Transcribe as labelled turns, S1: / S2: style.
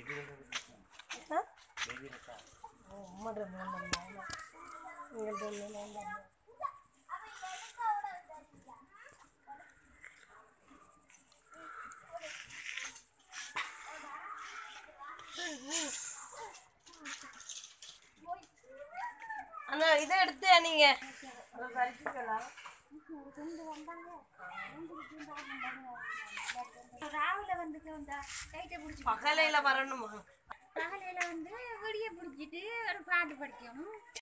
S1: ஆ? ஓ, உம்மோட வேண்டாம் எங்கள்கிட்ட ஒன்று வேண்டாம் அண்ணா இதை எடுத்து நீங்க அதை பறிச்சுக்கலாம்
S2: ராவில வந்து வந்தா கைட்டை பிடிச்சி
S1: பகலையில வரணுமா
S2: பகலையில வந்து விடிய பிடிச்சிட்டு ஒரு பாட்டு படிக்கணும்